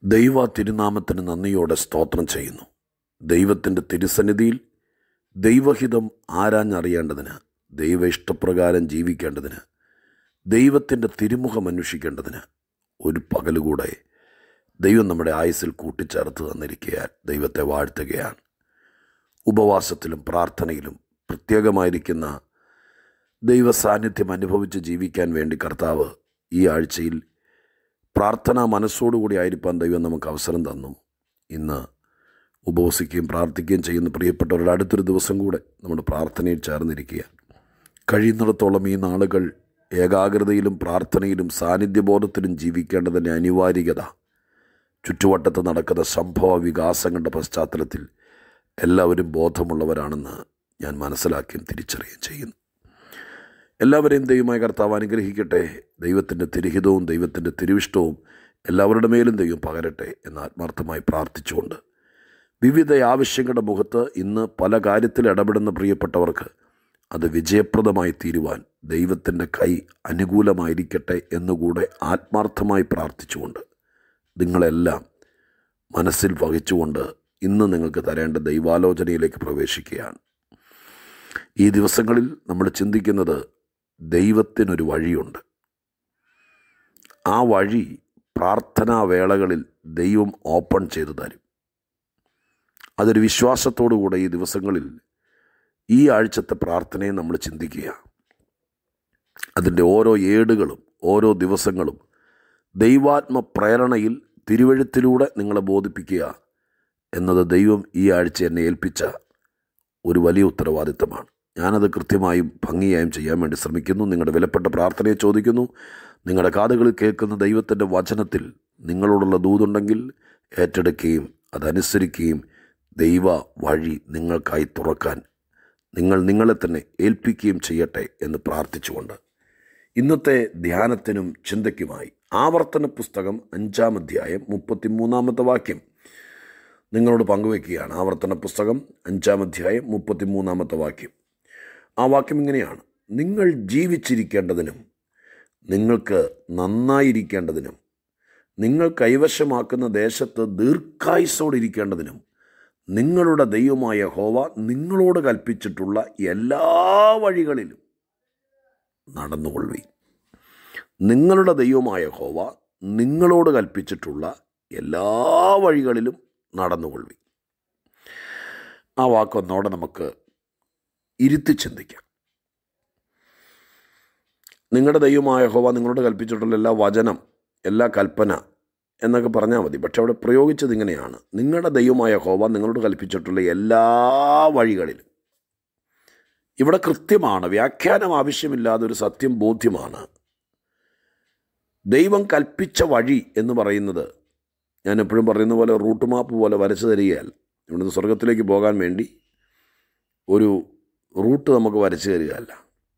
ദൈവ തിരുനാമത്തിന് നന്ദിയോടെ സ്തോത്രം ചെയ്യുന്നു ദൈവത്തിൻ്റെ തിരുസന്നിധിയിൽ ദൈവഹിതം ആരാഞ്ഞറിയേണ്ടതിന് ദൈവ ഇഷ്ടപ്രകാരം ജീവിക്കേണ്ടതിന് ദൈവത്തിൻ്റെ തിരുമുഖം അന്വേഷിക്കേണ്ടതിന് ഒരു പകലുകൂടെ ദൈവം നമ്മുടെ ആയുസ്സിൽ കൂട്ടിച്ചേർത്ത് തന്നിരിക്കയാൽ ദൈവത്തെ വാഴ്ത്തുകയാണ് ഉപവാസത്തിലും പ്രാർത്ഥനയിലും പ്രത്യേകമായിരിക്കുന്ന ദൈവ സാന്നിധ്യം അനുഭവിച്ച് ജീവിക്കാൻ വേണ്ടി കർത്താവ് ഈ ആഴ്ചയിൽ പ്രാർത്ഥനാ മനസ്സോടുകൂടി ആയിരിക്കാൻ ദൈവം നമുക്ക് അവസരം തന്നു ഇന്ന് ഉപവസിക്കുകയും പ്രാർത്ഥിക്കുകയും ചെയ്യുന്ന പ്രിയപ്പെട്ടവരുടെ അടുത്തൊരു ദിവസം കൂടെ നമ്മുടെ പ്രാർത്ഥനയിൽ ചേർന്നിരിക്കുക കഴിയുന്നിടത്തോളം ഈ നാളുകൾ ഏകാഗ്രതയിലും പ്രാർത്ഥനയിലും സാന്നിധ്യബോധത്തിലും ജീവിക്കേണ്ടതിൻ്റെ അനിവാര്യത ചുറ്റുവട്ടത്ത് നടക്കുന്ന സംഭവ വികാസങ്ങളുടെ പശ്ചാത്തലത്തിൽ എല്ലാവരും ബോധമുള്ളവരാണെന്ന് ഞാൻ മനസ്സിലാക്കുകയും തിരിച്ചറിയുകയും ചെയ്യുന്നു എല്ലാവരെയും ദൈവമായ കർത്താവ് അനുഗ്രഹിക്കട്ടെ ദൈവത്തിൻ്റെ തിരുഹിതവും ദൈവത്തിൻ്റെ തിരുവിഷ്ടവും എല്ലാവരുടെ മേലും ദൈവം പകരട്ടെ എന്ന് ആത്മാർത്ഥമായി പ്രാർത്ഥിച്ചുകൊണ്ട് വിവിധ ആവശ്യങ്ങളുടെ മുഖത്ത് ഇന്ന് പല കാര്യത്തിൽ ഇടപെടുന്ന പ്രിയപ്പെട്ടവർക്ക് അത് വിജയപ്രദമായി തീരുവാൻ ദൈവത്തിൻ്റെ കൈ അനുകൂലമായിരിക്കട്ടെ എന്നുകൂടെ ആത്മാർത്ഥമായി പ്രാർത്ഥിച്ചുകൊണ്ട് നിങ്ങളെല്ലാം മനസ്സിൽ വഹിച്ചുകൊണ്ട് ഇന്ന് നിങ്ങൾക്ക് തരേണ്ട ദൈവാലോചനയിലേക്ക് പ്രവേശിക്കുകയാണ് ഈ ദിവസങ്ങളിൽ നമ്മൾ ചിന്തിക്കുന്നത് ദൈവത്തിനൊരു വഴിയുണ്ട് ആ വഴി പ്രാർത്ഥനാ വേളകളിൽ ദൈവം ഓപ്പൺ ചെയ്തു തരും അതൊരു വിശ്വാസത്തോടുകൂടെ ഈ ദിവസങ്ങളിൽ ഈ ആഴ്ചത്തെ പ്രാർത്ഥനയെ നമ്മൾ ചിന്തിക്കുക അതിൻ്റെ ഓരോ ഏടുകളും ഓരോ ദിവസങ്ങളും ദൈവാത്മ പ്രേരണയിൽ തിരുവഴുത്തിലൂടെ നിങ്ങളെ ബോധിപ്പിക്കുക എന്നത് ദൈവം ഈ ആഴ്ച എന്നെ ഏൽപ്പിച്ച ഒരു വലിയ ഉത്തരവാദിത്തമാണ് ഞാനത് കൃത്യമായും ഭംഗിയായും ചെയ്യാൻ വേണ്ടി ശ്രമിക്കുന്നു നിങ്ങളുടെ വിലപ്പെട്ട പ്രാർത്ഥനയെ ചോദിക്കുന്നു നിങ്ങളുടെ കാതുകളിൽ കേൾക്കുന്ന ദൈവത്തിൻ്റെ വചനത്തിൽ നിങ്ങളോടുള്ള ദൂതുണ്ടെങ്കിൽ ഏറ്റെടുക്കുകയും അതനുസരിക്കുകയും ദൈവ വഴി നിങ്ങൾക്കായി തുറക്കാൻ നിങ്ങൾ നിങ്ങളെ തന്നെ ഏൽപ്പിക്കുകയും ചെയ്യട്ടെ എന്ന് പ്രാർത്ഥിച്ചുകൊണ്ട് ഇന്നത്തെ ധ്യാനത്തിനും ചിന്തയ്ക്കുമായി ആവർത്തന പുസ്തകം അഞ്ചാം അധ്യായം മുപ്പത്തിമൂന്നാമത്തെ വാക്യം നിങ്ങളോട് പങ്കുവയ്ക്കുകയാണ് ആവർത്തന പുസ്തകം അഞ്ചാം അധ്യായം മുപ്പത്തിമൂന്നാമത്തെ വാക്യം ആ വാക്യം ഇങ്ങനെയാണ് നിങ്ങൾ ജീവിച്ചിരിക്കേണ്ടതിനും നിങ്ങൾക്ക് നന്നായിരിക്കേണ്ടതിനും നിങ്ങൾ കൈവശമാക്കുന്ന ദേശത്ത് ദീർഘായുസോടിരിക്കേണ്ടതിനും നിങ്ങളുടെ ദൈവമായ ഹോവ നിങ്ങളോട് കൽപ്പിച്ചിട്ടുള്ള എല്ലാ വഴികളിലും നടന്നുകൊള്ളുവീൻ നിങ്ങളുടെ ദൈവമായ ഹോവ നിങ്ങളോട് കൽപ്പിച്ചിട്ടുള്ള എല്ലാ വഴികളിലും നടന്നുകൊള്ളുവീൻ ആ വാക്കൊന്നോടെ നമുക്ക് ഇരുത്തി ചിന്തിക്കാം നിങ്ങളുടെ ദൈവമായ ഹോവ നിങ്ങളോട് കൽപ്പിച്ചിട്ടുള്ള എല്ലാ വചനം എല്ലാ കൽപ്പന എന്നൊക്കെ പറഞ്ഞാൽ മതി പക്ഷെ അവിടെ പ്രയോഗിച്ചത് ഇങ്ങനെയാണ് നിങ്ങളുടെ ദൈവമായ ഹോവ നിങ്ങളോട് കൽപ്പിച്ചിട്ടുള്ള എല്ലാ വഴികളിലും ഇവിടെ കൃത്യമാണ് വ്യാഖ്യാനം ആവശ്യമില്ലാതെ ഒരു സത്യം ബോധ്യമാണ് ദൈവം കൽപ്പിച്ച വഴി എന്ന് പറയുന്നത് ഞാൻ എപ്പോഴും പറയുന്ന പോലെ റൂട്ട് മാപ്പ് പോലെ വരച്ചു തരികയല്ല ഇവിടുന്ന് സ്വർഗത്തിലേക്ക് പോകാൻ വേണ്ടി ഒരു റൂട്ട് നമുക്ക് വരച്ചു തരികയല്ല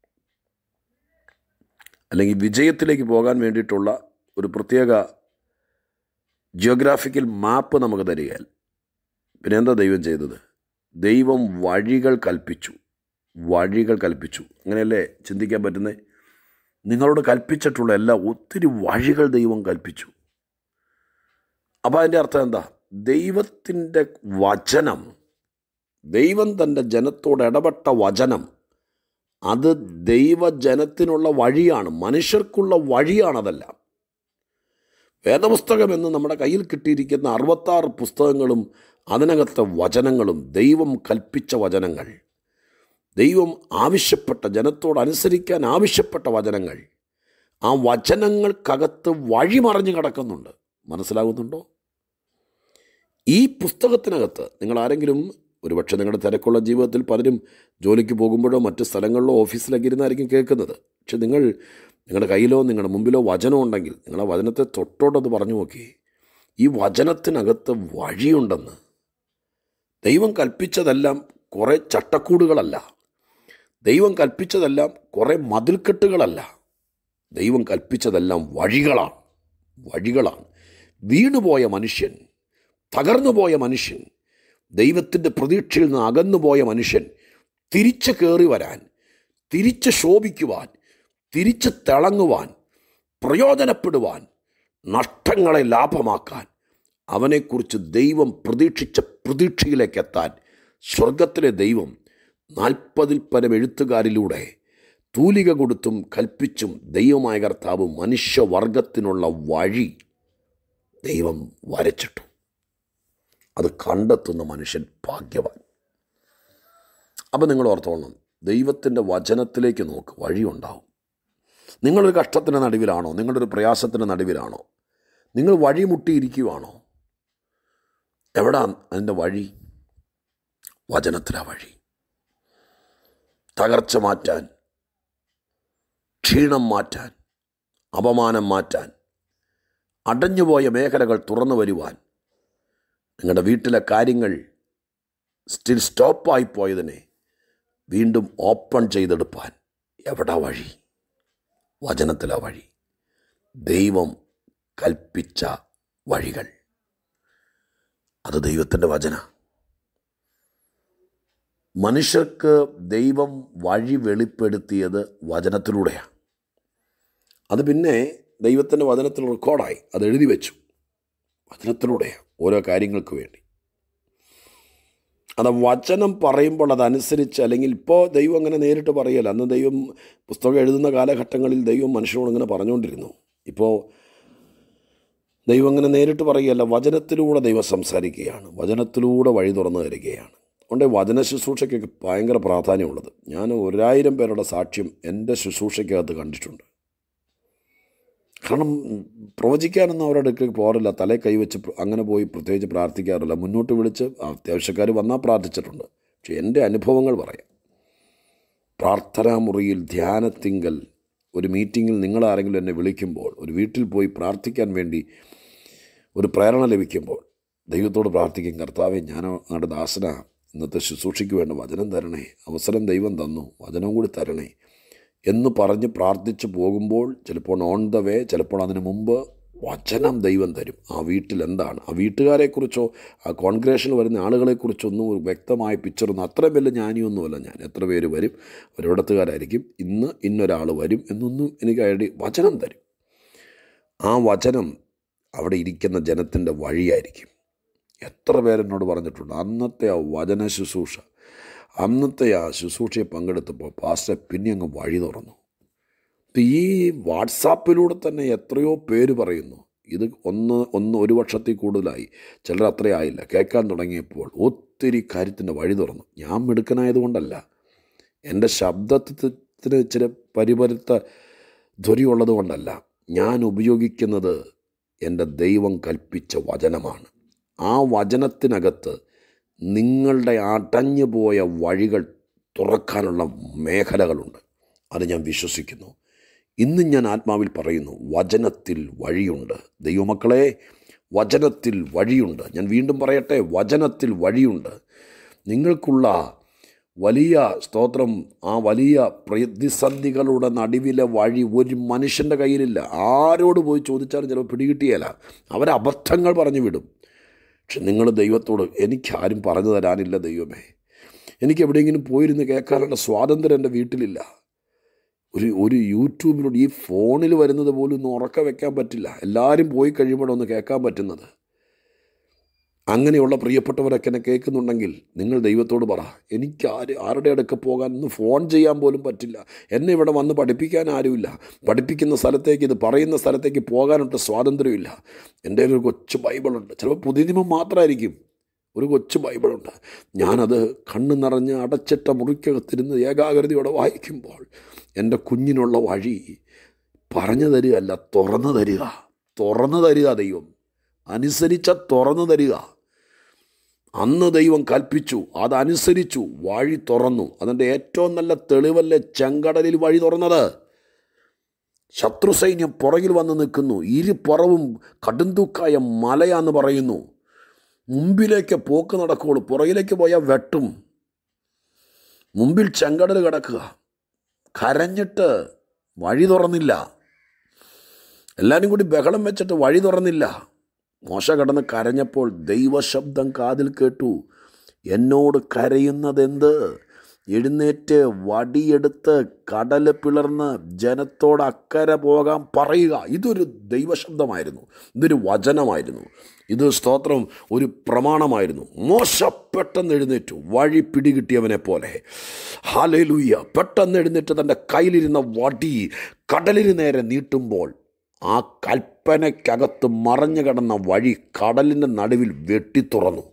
അല്ലെങ്കിൽ വിജയത്തിലേക്ക് പോകാൻ വേണ്ടിയിട്ടുള്ള ഒരു പ്രത്യേക ജിയോഗ്രാഫിക്കൽ മാപ്പ് നമുക്ക് തരികയല്ല പിന്നെ എന്താ ദൈവം ചെയ്തത് ദൈവം വഴികൾ കൽപ്പിച്ചു വഴികൾ കൽപ്പിച്ചു അങ്ങനെയല്ലേ ചിന്തിക്കാൻ പറ്റുന്നത് നിങ്ങളോട് കൽപ്പിച്ചിട്ടുള്ള എല്ലാ ഒത്തിരി വഴികൾ ദൈവം കൽപ്പിച്ചു അപ്പോൾ അതിൻ്റെ അർത്ഥം എന്താ ദൈവത്തിൻ്റെ വചനം ദൈവം തൻ്റെ ജനത്തോട് ഇടപെട്ട വചനം അത് ദൈവജനത്തിനുള്ള വഴിയാണ് മനുഷ്യർക്കുള്ള വഴിയാണതെല്ലാം വേദപുസ്തകം എന്ന് നമ്മുടെ കയ്യിൽ കിട്ടിയിരിക്കുന്ന അറുപത്താറ് പുസ്തകങ്ങളും അതിനകത്തെ വചനങ്ങളും ദൈവം കൽപ്പിച്ച വചനങ്ങൾ ദൈവം ആവശ്യപ്പെട്ട ജനത്തോട് അനുസരിക്കാൻ ആവശ്യപ്പെട്ട വചനങ്ങൾ ആ വചനങ്ങൾക്കകത്ത് വഴിമറിഞ്ഞു കിടക്കുന്നുണ്ട് മനസ്സിലാകുന്നുണ്ടോ ഈ പുസ്തകത്തിനകത്ത് നിങ്ങൾ ആരെങ്കിലും ഒരുപക്ഷെ നിങ്ങളുടെ തിരക്കുള്ള ജീവിതത്തിൽ പലരും ജോലിക്ക് പോകുമ്പോഴോ മറ്റ് സ്ഥലങ്ങളിലോ ഓഫീസിലൊക്കെ ഇരുന്നായിരിക്കും കേൾക്കുന്നത് പക്ഷെ നിങ്ങൾ നിങ്ങളുടെ കയ്യിലോ നിങ്ങളുടെ മുമ്പിലോ വചനം ഉണ്ടെങ്കിൽ നിങ്ങൾ ആ വചനത്തെ തൊട്ടോട്ടത് പറഞ്ഞു നോക്കി ഈ വചനത്തിനകത്ത് വഴിയുണ്ടെന്ന് ദൈവം കൽപ്പിച്ചതെല്ലാം കുറേ ചട്ടക്കൂടുകളല്ല ദൈവം കൽപ്പിച്ചതെല്ലാം കുറേ മതിൽക്കെട്ടുകളല്ല ദൈവം കൽപ്പിച്ചതെല്ലാം വഴികളാണ് വഴികളാണ് വീണുപോയ മനുഷ്യൻ തകർന്നുപോയ മനുഷ്യൻ ദൈവത്തിൻ്റെ പ്രതീക്ഷയിൽ നിന്ന് അകന്നുപോയ മനുഷ്യൻ തിരിച്ചു കയറി വരാൻ തിരിച്ച് ശോഭിക്കുവാൻ തിരിച്ച് തിളങ്ങുവാൻ പ്രയോജനപ്പെടുവാൻ നഷ്ടങ്ങളെ ലാഭമാക്കാൻ അവനെക്കുറിച്ച് ദൈവം പ്രതീക്ഷിച്ച പ്രതീക്ഷയിലേക്ക് എത്താൻ സ്വർഗത്തിലെ ദൈവം നാൽപ്പതിൽ പരം എഴുത്തുകാരിലൂടെ തൂലിക കൊടുത്തും കൽപ്പിച്ചും ദൈവമായ കർത്താവ് മനുഷ്യവർഗത്തിനുള്ള വഴി ദൈവം വരച്ചിട്ടു അത് കണ്ടെത്തുന്ന മനുഷ്യൻ ഭാഗ്യവാൻ അപ്പം നിങ്ങൾ ഓർത്തോളണം ദൈവത്തിൻ്റെ വചനത്തിലേക്ക് നോക്ക് വഴിയുണ്ടാവും നിങ്ങളൊരു കഷ്ടത്തിൻ്റെ നടുവിലാണോ നിങ്ങളൊരു പ്രയാസത്തിൻ്റെ നടുവിലാണോ നിങ്ങൾ വഴിമുട്ടിയിരിക്കുവാണോ എവിടാ അതിൻ്റെ വഴി വചനത്തിലാ വഴി തകർച്ച മാറ്റാൻ ക്ഷീണം മാറ്റാൻ അപമാനം മാറ്റാൻ അടഞ്ഞുപോയ മേഖലകൾ തുറന്നു വരുവാൻ നിങ്ങളുടെ വീട്ടിലെ കാര്യങ്ങൾ സ്റ്റിൽ സ്റ്റോപ്പായി പോയതിനെ വീണ്ടും ഓപ്പൺ ചെയ്തെടുപ്പാൻ എവിടെ വഴി വചനത്തിലെ വഴി ദൈവം കൽപ്പിച്ച വഴികൾ അത് ദൈവത്തിൻ്റെ വചന മനുഷ്യർക്ക് ദൈവം വഴി വെളിപ്പെടുത്തിയത് വചനത്തിലൂടെയാണ് അത് പിന്നെ ദൈവത്തിൻ്റെ വചനത്തിൽ റെക്കോർഡായി അത് എഴുതി വെച്ചു വചനത്തിലൂടെയാണ് ഓരോ കാര്യങ്ങൾക്ക് വേണ്ടി അത് വചനം പറയുമ്പോൾ അതനുസരിച്ച് അല്ലെങ്കിൽ ഇപ്പോൾ ദൈവം അങ്ങനെ നേരിട്ട് പറയല്ല അന്ന് ദൈവം പുസ്തകം എഴുതുന്ന കാലഘട്ടങ്ങളിൽ ദൈവം മനുഷ്യനോട് ഇങ്ങനെ പറഞ്ഞുകൊണ്ടിരുന്നു ഇപ്പോൾ ദൈവം അങ്ങനെ നേരിട്ട് പറയുകയല്ല വചനത്തിലൂടെ ദൈവം സംസാരിക്കുകയാണ് വചനത്തിലൂടെ വഴി തുറന്നു തരികയാണ് അതുകൊണ്ട് വചന ശുശ്രൂഷയ്ക്കൊക്കെ ഭയങ്കര പ്രാധാന്യമുള്ളത് ഞാൻ ഒരായിരം പേരുടെ സാക്ഷ്യം എൻ്റെ ശുശ്രൂഷയ്ക്കകത്ത് കണ്ടിട്ടുണ്ട് കാരണം പ്രവചിക്കാനൊന്നും അവരുടെ അടുക്കൽ പോകാറില്ല തലേ കൈവച്ച് അങ്ങനെ പോയി പ്രത്യേകിച്ച് പ്രാർത്ഥിക്കാറില്ല മുന്നോട്ട് വിളിച്ച് അത്യാവശ്യക്കാർ വന്നാൽ പ്രാർത്ഥിച്ചിട്ടുണ്ട് പക്ഷെ എൻ്റെ അനുഭവങ്ങൾ പറയാം പ്രാർത്ഥനാ മുറിയിൽ ധ്യാനത്തിങ്കൽ ഒരു മീറ്റിങ്ങിൽ നിങ്ങളാരെങ്കിലും എന്നെ വിളിക്കുമ്പോൾ ഒരു വീട്ടിൽ പോയി പ്രാർത്ഥിക്കാൻ വേണ്ടി ഒരു പ്രേരണ ലഭിക്കുമ്പോൾ ദൈവത്തോട് പ്രാർത്ഥിക്കും കർത്താവെ ഞാൻ അങ്ങയുടെ ദാസന ഇന്നത്തെ ശുശ്രൂഷയ്ക്ക് വേണ്ട വചനം തരണേ അവസരം ദൈവം തന്നു വചനവും കൂടി തരണേ എന്ന് പറഞ്ഞ് പ്രാർത്ഥിച്ച് പോകുമ്പോൾ ചിലപ്പോൾ ഓൺ ദ വേ ചിലപ്പോൾ അതിന് മുമ്പ് വചനം ദൈവം തരും ആ വീട്ടിൽ എന്താണ് ആ വീട്ടുകാരെക്കുറിച്ചോ ആ കോൺഗ്രേഷനിൽ വരുന്ന ആളുകളെക്കുറിച്ചൊന്നും ഒരു വ്യക്തമായ പിക്ചറൊന്നും അത്ര വലിയ ജ്ഞാനിയൊന്നുമല്ല ഞാൻ എത്ര പേര് വരും ഒരിടത്തുകാരായിരിക്കും ഇന്ന് ഇന്നൊരാൾ വരും എന്നൊന്നും എനിക്ക് ഐഡി വചനം തരും ആ വചനം അവിടെ ഇരിക്കുന്ന ജനത്തിൻ്റെ വഴിയായിരിക്കും എത്ര പേരെന്നോട് പറഞ്ഞിട്ടുണ്ട് അന്നത്തെ ആ വചന ശുശ്രൂഷ അന്നത്തെ ആ ശുശ്രൂഷയെ പങ്കെടുത്തപ്പോൾ പാസ്റ്റർ പിന്നെ അങ്ങ് വഴി തുറന്നു ഈ വാട്സാപ്പിലൂടെ തന്നെ എത്രയോ പേര് പറയുന്നു ഇത് ഒന്ന് ഒന്ന് ഒരു വർഷത്തിൽ കൂടുതലായി ചിലർ അത്രയായില്ല കേൾക്കാൻ തുടങ്ങിയപ്പോൾ ഒത്തിരി കാര്യത്തിൻ്റെ വഴി തുറന്നു ഞാൻ മിടുക്കനായതുകൊണ്ടല്ല എൻ്റെ ശബ്ദത്തിന് ഇച്ചിരി പരിപരുത്ത ധ്വനിയുള്ളത് കൊണ്ടല്ല ഞാൻ ഉപയോഗിക്കുന്നത് എൻ്റെ ദൈവം കൽപ്പിച്ച വചനമാണ് ആ വചനത്തിനകത്ത് നിങ്ങളുടെ അടഞ്ഞു പോയ വഴികൾ തുറക്കാനുള്ള മേഖലകളുണ്ട് അത് ഞാൻ വിശ്വസിക്കുന്നു ഇന്ന് ഞാൻ ആത്മാവിൽ പറയുന്നു വചനത്തിൽ വഴിയുണ്ട് ദൈവമക്കളെ വചനത്തിൽ വഴിയുണ്ട് ഞാൻ വീണ്ടും പറയട്ടെ വചനത്തിൽ വഴിയുണ്ട് നിങ്ങൾക്കുള്ള വലിയ സ്തോത്രം ആ വലിയ പ്രതിസന്ധികളുടെ നടുവിലെ വഴി ഒരു മനുഷ്യൻ്റെ കയ്യിലില്ല ആരോട് പോയി ചോദിച്ചാലും ചിലപ്പോൾ പിടികിട്ടിയല്ല അവർ അബദ്ധങ്ങൾ പറഞ്ഞു വിടും പക്ഷെ നിങ്ങൾ ദൈവത്തോട് എനിക്കാരും പറഞ്ഞു തരാനില്ല ദൈവമേ എനിക്ക് എവിടെയെങ്കിലും പോയിരുന്ന് കേൾക്കാനുള്ള സ്വാതന്ത്ര്യം എൻ്റെ വീട്ടിലില്ല ഒരു ഒരു യൂട്യൂബിലൂടെ ഈ ഫോണിൽ വരുന്നത് പോലും ഒന്ന് ഉറക്ക വെക്കാൻ പറ്റില്ല എല്ലാവരും പോയി കഴിയുമ്പോഴൊന്ന് കേൾക്കാൻ പറ്റുന്നത് അങ്ങനെയുള്ള പ്രിയപ്പെട്ടവരൊക്കെ എന്നെ കേൾക്കുന്നുണ്ടെങ്കിൽ നിങ്ങൾ ദൈവത്തോട് പറ എനിക്ക് ആര് ആരുടെ അടുക്ക പോകാൻ ഒന്ന് ഫോൺ ചെയ്യാൻ പോലും പറ്റില്ല എന്നെ ഇവിടെ വന്ന് പഠിപ്പിക്കാൻ ആരുമില്ല പഠിപ്പിക്കുന്ന സ്ഥലത്തേക്ക് ഇത് പറയുന്ന സ്ഥലത്തേക്ക് പോകാനൊട്ട് സ്വാതന്ത്ര്യമില്ല എൻ്റെ ഒരു കൊച്ചു ബൈബിളുണ്ട് ചിലപ്പോൾ പുതിയ നിയമം മാത്രമായിരിക്കും ഒരു കൊച്ചു ബൈബിളുണ്ട് ഞാനത് കണ്ണ് നിറഞ്ഞ് അടച്ചിട്ട മുറിക്കകത്തിരുന്ന് ഏകാഗ്രതയോടെ വായിക്കുമ്പോൾ എൻ്റെ കുഞ്ഞിനുള്ള വഴി പറഞ്ഞു തരികയല്ല തുറന്നു തരിക തുറന്നു തരിക ദൈവം അനുസരിച്ച തുറന്നു തരിക അന്ന് ദൈവം കൽപ്പിച്ചു അതനുസരിച്ചു വഴി തുറന്നു അതിൻ്റെ ഏറ്റവും നല്ല തെളിവല്ലേ ചെങ്കടലിൽ വഴി തുറന്നത് ശത്രു സൈന്യം പുറകിൽ വന്ന് നിൽക്കുന്നു ഇരുപുറവും കടുന്തൂക്കായ മലയാന്ന് പറയുന്നു മുമ്പിലേക്ക് പോക്ക് നടക്കുകയുള്ളൂ പുറകിലേക്ക് പോയാൽ വെട്ടും മുമ്പിൽ ചെങ്കടൽ കിടക്കുക കരഞ്ഞിട്ട് വഴി തുറന്നില്ല എല്ലാവരും കൂടി ബഹളം വെച്ചിട്ട് വഴി തുറന്നില്ല മോശ കിടന്ന് കരഞ്ഞപ്പോൾ ദൈവശബ്ദം കാതിൽ കേട്ടു എന്നോട് കരയുന്നതെന്ത് എഴുന്നേറ്റ് വടിയെടുത്ത് കടൽ പിളർന്ന് ജനത്തോട് അക്കരെ പോകാൻ പറയുക ഇതൊരു ദൈവശബ്ദമായിരുന്നു ഇതൊരു വചനമായിരുന്നു ഇത് സ്തോത്രം ഒരു പ്രമാണമായിരുന്നു മോശ പെട്ടെന്ന് എഴുന്നേറ്റു വഴി പിടികിട്ടിയവനെ പോലെ ഹാലലൂയ പെട്ടെന്ന് എഴുന്നേറ്റ് തൻ്റെ കയ്യിലിരുന്ന വടി കടലിന് നേരെ നീട്ടുമ്പോൾ ആ കൽപ്പനയ്ക്കകത്ത് മറഞ്ഞു കിടന്ന വഴി കടലിൻ്റെ നടുവിൽ വെട്ടിത്തുറന്നു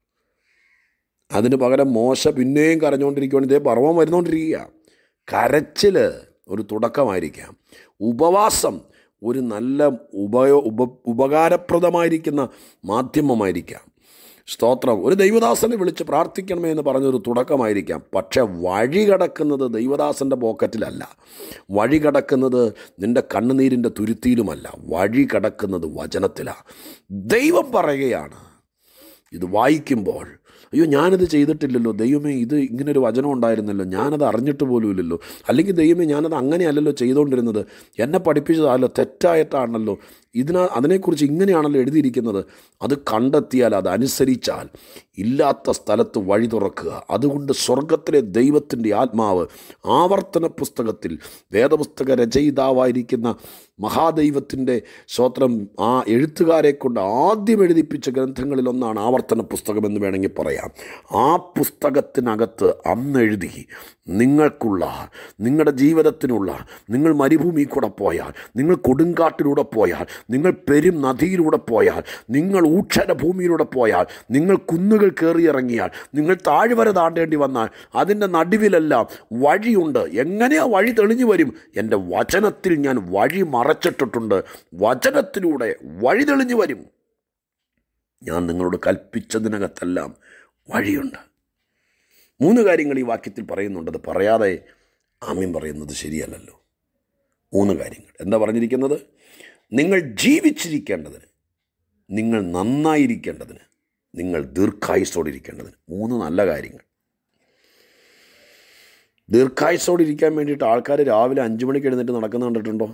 അതിന് പകരം മോശ പിന്നെയും കരഞ്ഞുകൊണ്ടിരിക്കുകയാണ് ഇതേ പർവ്വം വരുന്നുകൊണ്ടിരിക്കുക കരച്ചിൽ ഒരു തുടക്കമായിരിക്കാം ഉപവാസം ഒരു നല്ല ഉപയോ ഉപ ഉപകാരപ്രദമായിരിക്കുന്ന മാധ്യമമായിരിക്കാം സ്തോത്രം ഒരു ദൈവദാസനെ വിളിച്ച് പ്രാർത്ഥിക്കണമേ എന്ന് പറഞ്ഞൊരു തുടക്കമായിരിക്കാം പക്ഷെ വഴി കടക്കുന്നത് ദൈവദാസൻ്റെ പോക്കറ്റിലല്ല വഴി കടക്കുന്നത് നിൻ്റെ കണ്ണുനീരിൻ്റെ തുരുത്തിയിലുമല്ല വഴി കടക്കുന്നത് വചനത്തിലാണ് ദൈവം പറയുകയാണ് ഇത് വായിക്കുമ്പോൾ അയ്യോ ഞാനത് ചെയ്തിട്ടില്ലല്ലോ ദൈവമേ ഇത് ഇങ്ങനൊരു വചനം ഉണ്ടായിരുന്നല്ലോ ഞാനത് അറിഞ്ഞിട്ട് പോലും ഇല്ലല്ലോ അല്ലെങ്കിൽ ദൈവമേ ഞാനത് അങ്ങനെയല്ലല്ലോ ചെയ്തുകൊണ്ടിരുന്നത് എന്നെ പഠിപ്പിച്ചതല്ലോ തെറ്റായിട്ടാണല്ലോ ഇതിന അതിനെക്കുറിച്ച് ഇങ്ങനെയാണല്ലോ എഴുതിയിരിക്കുന്നത് അത് കണ്ടെത്തിയാൽ അത് അനുസരിച്ചാൽ ഇല്ലാത്ത സ്ഥലത്ത് വഴി തുറക്കുക അതുകൊണ്ട് സ്വർഗത്തിലെ ദൈവത്തിൻ്റെ ആത്മാവ് ആവർത്തന പുസ്തകത്തിൽ വേദപുസ്തക രചയിതാവായിരിക്കുന്ന മഹാദൈവത്തിൻ്റെ സ്വത്രം ആ എഴുത്തുകാരെ കൊണ്ട് ആദ്യം എഴുതിപ്പിച്ച ഗ്രന്ഥങ്ങളിലൊന്നാണ് ആവർത്തന പുസ്തകം എന്ന് വേണമെങ്കിൽ പറയാം ആ പുസ്തകത്തിനകത്ത് അന്ന് എഴുതി നിങ്ങൾക്കുള്ള നിങ്ങളുടെ ജീവിതത്തിനുള്ള നിങ്ങൾ മരുഭൂമി കൂടെ പോയാൽ നിങ്ങൾ കൊടുങ്കാട്ടിലൂടെ പോയാൽ നിങ്ങൾ പെരും നദിയിലൂടെ പോയാൽ നിങ്ങൾ ഊക്ഷര ഭൂമിയിലൂടെ പോയാൽ നിങ്ങൾ കുന്നുകൾ കയറിയിറങ്ങിയാൽ നിങ്ങൾ താഴ്വര താണ്ടേണ്ടി വന്നാൽ അതിൻ്റെ നടുവിലെല്ലാം വഴിയുണ്ട് എങ്ങനെയാ വഴി തെളിഞ്ഞു വരും എൻ്റെ വചനത്തിൽ ഞാൻ വഴി മറച്ചിട്ടിട്ടുണ്ട് വചനത്തിലൂടെ വഴി തെളിഞ്ഞു വരും ഞാൻ നിങ്ങളോട് കൽപ്പിച്ചതിനകത്തെല്ലാം വഴിയുണ്ട് മൂന്ന് കാര്യങ്ങൾ ഈ വാക്യത്തിൽ പറയുന്നുണ്ട് അത് പറയാതെ ആമീൻ പറയുന്നത് ശരിയല്ലല്ലോ മൂന്ന് കാര്യങ്ങൾ എന്താ പറഞ്ഞിരിക്കുന്നത് നിങ്ങൾ ജീവിച്ചിരിക്കേണ്ടതിന് നിങ്ങൾ നന്നായിരിക്കേണ്ടതിന് നിങ്ങൾ ദീർഘായുസോടിരിക്കേണ്ടതിന് മൂന്ന് നല്ല കാര്യങ്ങൾ ദീർഘായുസോടിരിക്കാൻ വേണ്ടിയിട്ട് ആൾക്കാർ രാവിലെ അഞ്ച് മണിക്ക് എഴുന്നേറ്റ് നടക്കുന്ന കണ്ടിട്ടുണ്ടോ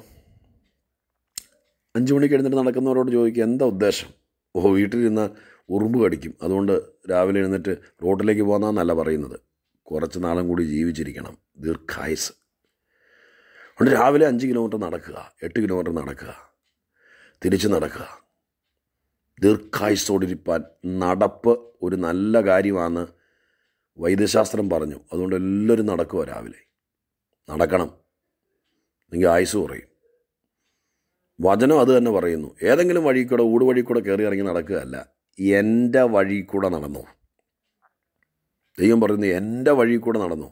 അഞ്ച് മണിക്ക് എഴുന്നേറ്റ് നടക്കുന്നവരോട് ചോദിക്കുക എന്താ ഉദ്ദേശം ഓ വീട്ടിലിരുന്ന ഉറുമ്പ് കടിക്കും അതുകൊണ്ട് രാവിലെ എഴുന്നേറ്റ് റോഡിലേക്ക് പോകുന്നതെന്നല്ല പറയുന്നത് കുറച്ച് നാളും കൂടി ജീവിച്ചിരിക്കണം ദീർഘായുസ് അതുകൊണ്ട് രാവിലെ അഞ്ച് കിലോമീറ്റർ നടക്കുക എട്ട് കിലോമീറ്റർ നടക്കുക തിരിച്ച് നടക്കുക ദീർഘായുസോടിരിപ്പാൻ നടപ്പ് ഒരു നല്ല കാര്യമാണ് വൈദ്യശാസ്ത്രം പറഞ്ഞു അതുകൊണ്ട് എല്ലാവരും നടക്കുക രാവിലെ നടക്കണം എങ്കിൽ ആയുസ് കുറയും വചനം അത് തന്നെ പറയുന്നു ഏതെങ്കിലും വഴി കൂടെ ഊട് വഴി കൂടെ കയറി ഇറങ്ങി നടക്കുകയല്ല എൻ്റെ വഴി കൂടെ നടന്നു ദൈവം പറയുന്നു എൻ്റെ വഴി കൂടെ നടന്നു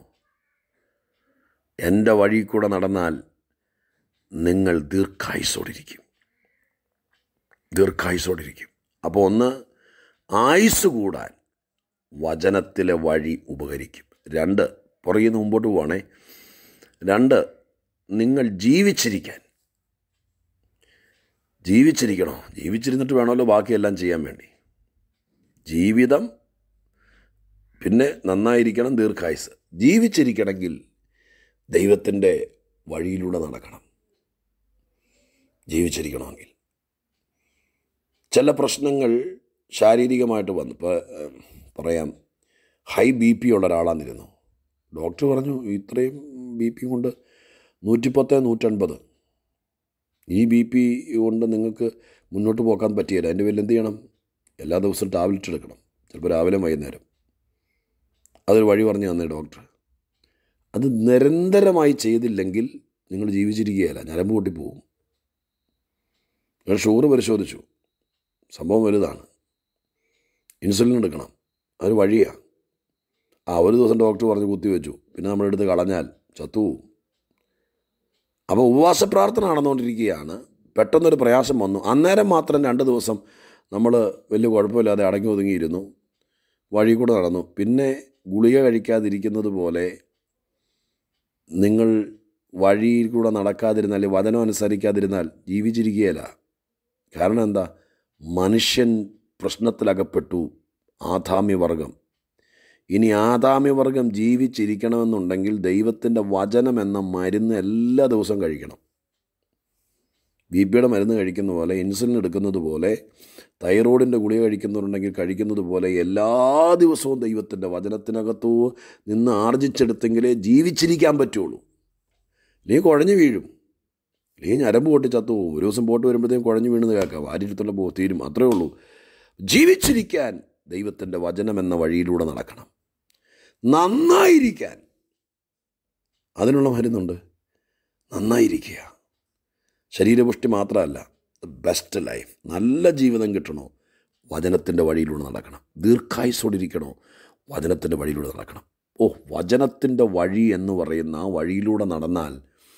എൻ്റെ വഴി കൂടെ നടന്നാൽ നിങ്ങൾ ദീർഘായുസോടിരിക്കും ദീർഘായുസോടിരിക്കും അപ്പോൾ ഒന്ന് ആയുസ് കൂടാൻ വചനത്തിലെ വഴി ഉപകരിക്കും രണ്ട് പുറകിൽ നിന്ന് മുമ്പോട്ട് പോവാണേ രണ്ട് നിങ്ങൾ ജീവിച്ചിരിക്കാൻ ജീവിച്ചിരിക്കണോ ജീവിച്ചിരുന്നിട്ട് വേണമല്ലോ ബാക്കിയെല്ലാം ചെയ്യാൻ വേണ്ടി ജീവിതം പിന്നെ നന്നായിരിക്കണം ദീർഘായുസ് ജീവിച്ചിരിക്കണമെങ്കിൽ ദൈവത്തിൻ്റെ വഴിയിലൂടെ നടക്കണം ജീവിച്ചിരിക്കണമെങ്കിൽ ചില പ്രശ്നങ്ങൾ ശാരീരികമായിട്ട് വന്നു ഇപ്പോൾ പറയാം ഹൈ ബി പി ഉള്ള ഒരാളാന്നിരുന്നു ഡോക്ടർ പറഞ്ഞു ഇത്രയും ബി പി കൊണ്ട് നൂറ്റിപ്പത്ത് നൂറ്റൻപത് ഈ ബി പി കൊണ്ട് നിങ്ങൾക്ക് മുന്നോട്ട് പോകാൻ പറ്റിയില്ല അതിൻ്റെ പേരിൽ എന്ത് ചെയ്യണം എല്ലാ ദിവസവും ടാബ്ലറ്റ് എടുക്കണം ചിലപ്പോൾ രാവിലെ വൈകുന്നേരം അതൊരു വഴി പറഞ്ഞു തന്നെ ഡോക്ടർ അത് നിരന്തരമായി ചെയ്തില്ലെങ്കിൽ നിങ്ങൾ ജീവിച്ചിരിക്കുകയല്ല ഞരമ്പ് പൊട്ടിപ്പോവും ഞാൻ ഷുഗർ പരിശോധിച്ചു സംഭവം വലുതാണ് ഇൻസുലിൻ എടുക്കണം അതൊരു വഴിയാണ് ആ ഒരു ദിവസം ഡോക്ടർ പറഞ്ഞ് കുത്തിവെച്ചു പിന്നെ നമ്മളെടുത്ത് കളഞ്ഞാൽ ചത്തുപോവും അപ്പോൾ ഉപവാസ പ്രാർത്ഥന നടന്നുകൊണ്ടിരിക്കുകയാണ് പെട്ടെന്നൊരു പ്രയാസം വന്നു അന്നേരം മാത്രം രണ്ട് ദിവസം നമ്മൾ വലിയ കുഴപ്പമില്ലാതെ അടങ്ങി ഒതുങ്ങിയിരുന്നു വഴി കൂടെ നടന്നു പിന്നെ ഗുളിക കഴിക്കാതിരിക്കുന്നത് പോലെ നിങ്ങൾ വഴിയിൽ കൂടെ നടക്കാതിരുന്നാൽ വചനം അനുസരിക്കാതിരുന്നാൽ ജീവിച്ചിരിക്കുകയില്ല കാരണം എന്താ മനുഷ്യൻ പ്രശ്നത്തിലകപ്പെട്ടു ആദാമ്യവർഗം ഇനി ആദാമ്യവർഗം ജീവിച്ചിരിക്കണമെന്നുണ്ടെങ്കിൽ ദൈവത്തിൻ്റെ വചനം എന്ന മരുന്ന് എല്ലാ ദിവസവും കഴിക്കണം ബി പിയുടെ മരുന്ന് കഴിക്കുന്ന പോലെ ഇൻസുലിൻ എടുക്കുന്നത് പോലെ തൈറോയിഡിൻ്റെ ഗുളിക കഴിക്കുന്നുണ്ടെങ്കിൽ കഴിക്കുന്നത് പോലെ എല്ലാ ദിവസവും ദൈവത്തിൻ്റെ വചനത്തിനകത്തു നിന്ന് ആർജിച്ചെടുത്തെങ്കിലേ ജീവിച്ചിരിക്കാൻ പറ്റുള്ളൂ നീ കുഴഞ്ഞു വീഴും നീ ഞരമ്പ് പൊട്ടി ചത്തു പോകും ഒരു ദിവസം പോട്ട് വരുമ്പോഴത്തേക്കും കുഴഞ്ഞു വീണെന്ന് കേൾക്കാം ആര്യത്തുള്ള പോ തീരും അത്രേ ഉള്ളൂ ജീവിച്ചിരിക്കാൻ ദൈവത്തിൻ്റെ വചനം എന്ന വഴിയിലൂടെ നടക്കണം നന്നായിരിക്കാൻ അതിനുള്ള മരുന്നുണ്ട് നന്നായിരിക്കുക ശരീരപുഷ്ടി മാത്രമല്ല ബെസ്റ്റ് ലൈഫ് നല്ല ജീവിതം കിട്ടണോ വചനത്തിൻ്റെ വഴിയിലൂടെ നടക്കണം ദീർഘായുസോടിരിക്കണോ വചനത്തിൻ്റെ വഴിയിലൂടെ നടക്കണം ഓ വചനത്തിൻ്റെ വഴി എന്ന് പറയുന്ന ആ വഴിയിലൂടെ നടന്നാൽ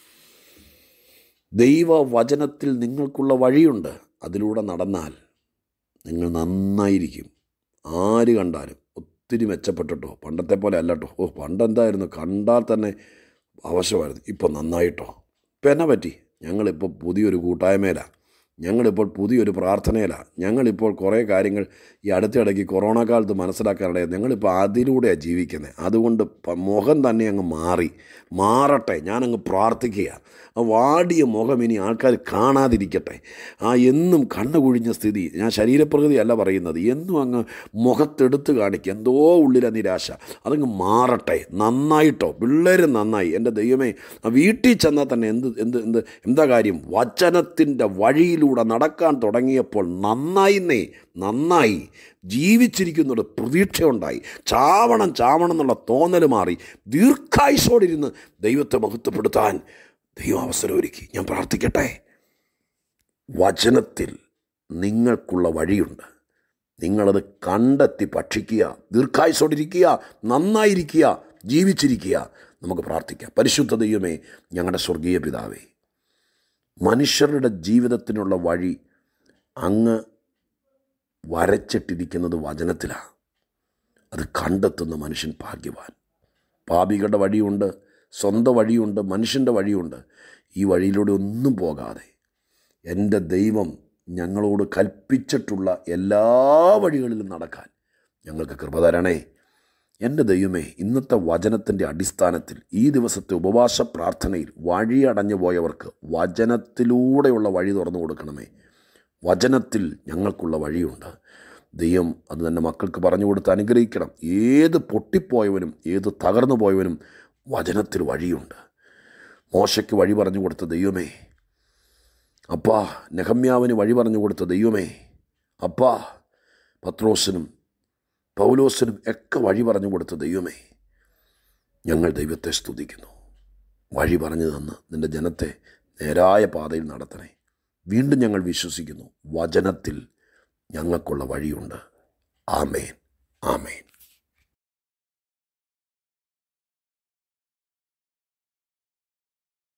ദൈവ വചനത്തിൽ നിങ്ങൾക്കുള്ള വഴിയുണ്ട് അതിലൂടെ നടന്നാൽ നിങ്ങൾ നന്നായിരിക്കും ആര് കണ്ടാലും ഒത്തിരി മെച്ചപ്പെട്ടിട്ടോ പണ്ടത്തെ പോലെ അല്ലട്ടോ ഓ പണ്ടെന്തായിരുന്നു കണ്ടാൽ തന്നെ ആവശ്യമായിരുന്നു ഇപ്പോൾ നന്നായിട്ടോ ഇപ്പം എന്നാ പറ്റി ഞങ്ങളിപ്പോൾ പുതിയൊരു കൂട്ടായ്മയിലാണ് ഞങ്ങളിപ്പോൾ പുതിയൊരു പ്രാർത്ഥനയിലാണ് ഞങ്ങളിപ്പോൾ കുറേ കാര്യങ്ങൾ ഈ അടുത്തിടയ്ക്ക് കൊറോണ കാലത്ത് മനസ്സിലാക്കാനിടയായി ഞങ്ങളിപ്പോൾ അതിലൂടെയാണ് ജീവിക്കുന്നത് അതുകൊണ്ട് പ- മുഖം തന്നെ അങ്ങ് മാറി മാറട്ടെ ഞാനങ്ങ് പ്രാർത്ഥിക്കുക ആ വാടിയ മുഖം ഇനി ആൾക്കാർ കാണാതിരിക്കട്ടെ ആ എന്നും കണ്ണു കുഴിഞ്ഞ സ്ഥിതി ഞാൻ ശരീരപ്രകൃതി അല്ല പറയുന്നത് എന്നും അങ്ങ് മുഖത്തെടുത്ത് കാണിക്കുക എന്തോ ഉള്ളിലെ നിരാശ അതങ്ങ് മാറട്ടെ നന്നായിട്ടോ പിള്ളേർ നന്നായി എൻ്റെ ദൈവമേ ആ വീട്ടിൽ ചെന്നാൽ തന്നെ എന്ത് എന്ത് എന്ത് എന്താ കാര്യം വചനത്തിൻ്റെ വഴിയിലൂടെ നടക്കാൻ തുടങ്ങിയപ്പോൾ നന്നായിന്നേ നന്നായി ജീവിച്ചിരിക്കുന്നൊരു പ്രതീക്ഷയുണ്ടായി ചാവണം ചാവണം എന്നുള്ള തോന്നൽ മാറി ദീർഘായുസോടിരുന്ന് ദൈവത്തെ മഹത്വപ്പെടുത്താൻ ദൈവം അവസരം ഒരുക്കി ഞാൻ പ്രാർത്ഥിക്കട്ടെ വചനത്തിൽ നിങ്ങൾക്കുള്ള വഴിയുണ്ട് നിങ്ങളത് കണ്ടെത്തി ഭക്ഷിക്കുക ദീർഘായുസോടിരിക്കുക നന്നായിരിക്കുക ജീവിച്ചിരിക്കുക നമുക്ക് പ്രാർത്ഥിക്കാം പരിശുദ്ധ ദൈവമേ ഞങ്ങളുടെ സ്വർഗീയ പിതാവേ മനുഷ്യരുടെ ജീവിതത്തിനുള്ള വഴി അങ്ങ് വരച്ചിട്ടിരിക്കുന്നത് വചനത്തിലാണ് അത് കണ്ടെത്തുന്ന മനുഷ്യൻ ഭാഗ്യവാൻ പാപികളുടെ വഴിയുണ്ട് സ്വന്തം വഴിയുണ്ട് മനുഷ്യൻ്റെ വഴിയുണ്ട് ഈ വഴിയിലൂടെ ഒന്നും പോകാതെ എൻ്റെ ദൈവം ഞങ്ങളോട് കൽപ്പിച്ചിട്ടുള്ള എല്ലാ വഴികളിലും നടക്കാൻ ഞങ്ങൾക്ക് കൃപ തരണേ എൻ്റെ ദൈവമേ ഇന്നത്തെ വചനത്തിൻ്റെ അടിസ്ഥാനത്തിൽ ഈ ദിവസത്തെ ഉപവാസ പ്രാർത്ഥനയിൽ വഴിയടഞ്ഞു പോയവർക്ക് വചനത്തിലൂടെയുള്ള വഴി തുറന്നു കൊടുക്കണമേ വചനത്തിൽ ഞങ്ങൾക്കുള്ള വഴിയുണ്ട് ദൈവം അത് തന്നെ മക്കൾക്ക് പറഞ്ഞു കൊടുത്ത് അനുഗ്രഹിക്കണം ഏത് പൊട്ടിപ്പോയവനും ഏത് തകർന്നു പോയവനും വചനത്തിൽ വഴിയുണ്ട് മോശയ്ക്ക് വഴി പറഞ്ഞു കൊടുത്ത ദൈവമേ അപ്പാ നെഹമ്യാവിന് വഴി പറഞ്ഞു കൊടുത്ത ദൈവമേ അപ്പാ പത്രോസിനും പൗലോസിനും ഒക്കെ വഴി പറഞ്ഞു കൊടുത്ത ദൈവമേ ഞങ്ങൾ ദൈവത്തെ സ്തുതിക്കുന്നു വഴി പറഞ്ഞു തന്ന് നിൻ്റെ ജനത്തെ നേരായ പാതയിൽ നടത്തണേ വീണ്ടും ഞങ്ങൾ വിശ്വസിക്കുന്നു വചനത്തിൽ ഞങ്ങൾക്കുള്ള വഴിയുണ്ട് ആമേൻ ആമേൻ